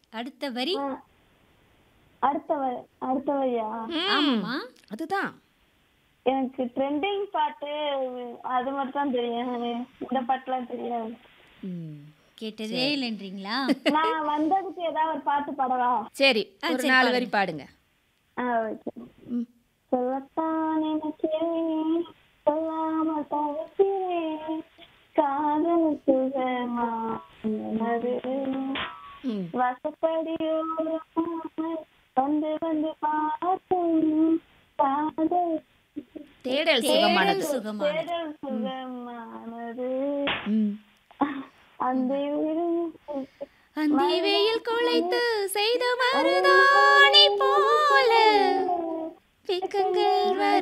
அடுத்த வரி அடுத்த வ- அடுத்த வரியா ஆமாம்மா அதுதான் எனக்கு ட்ரெண்டிங் பாட்டு அது மட்டும் தான் தெரியும் இந்த பாட்டுலாம் தெரியாது ம். கேட்டதே இல்லைன்றீங்களா நான் வந்ததுக்கு ஏதாவது ஒரு பாட்டு பாடவா சரி ஆ, ஒரு சரி, நாலு பாடுங்க. வரி பாடுங்க ஆ ஓகே ம். சொல்லத்தான் நினைக்கிறேன் சொல்லாம தவிக்கிறேன் காதல் சுகமானது ம். வசப்படி ஓரமாய் வந்து வந்து பார்த்தும் காதல் தேடல் சுகமானது சுகமானது தேடல் சுகமானது ம். அந்த அந்தி வெயில் குழைத்து செய்த மருதாணி போல பிக்கங்கள் வர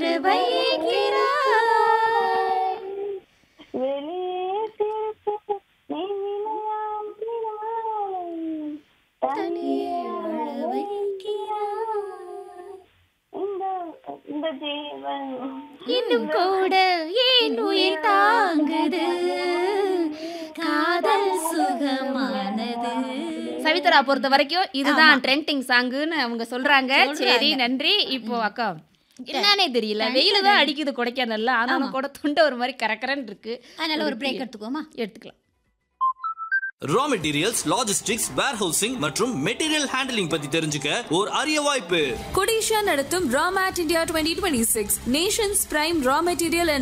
வைக்கிறாய் வெளியே சிரித்து நீ விளையாடினாலும் தனியே அழ வைக்கிறாய். இந்த இந்த ஜீவன் இன்னும் கூட ஏன் உயிர் தாங்குது காதல் சுகமானது சவிதரா பொறுத்த வரைக்கும் இதுதான் ட்ரெண்டிங் சாங்குன்னு அவங்க சொல்றாங்க சரி நன்றி இப்போ அக்கா என்னன்னே தெரியல வெயில தான் அடிக்குது கொடைக்கானல்ல ஆனாலும் கூட தொண்டை ஒரு மாதிரி கரக்கரன்னு இருக்கு அதனால ஒரு பிரேக் எடுத்துக்கோமா எடுத்துக்கலாம் ரா மெட்டீரியல்ஸ் லாஜிஸ்டிக்ஸ் வேர்ஹவுசிங் மற்றும் மெட்டீரியல் ஹேண்டலிங் பத்தி தெரிஞ்சுக்க ஒரு அரிய வாய்ப்பு கொடிஷா நடத்தும் Ramat India twenty twenty six nations prime raw material and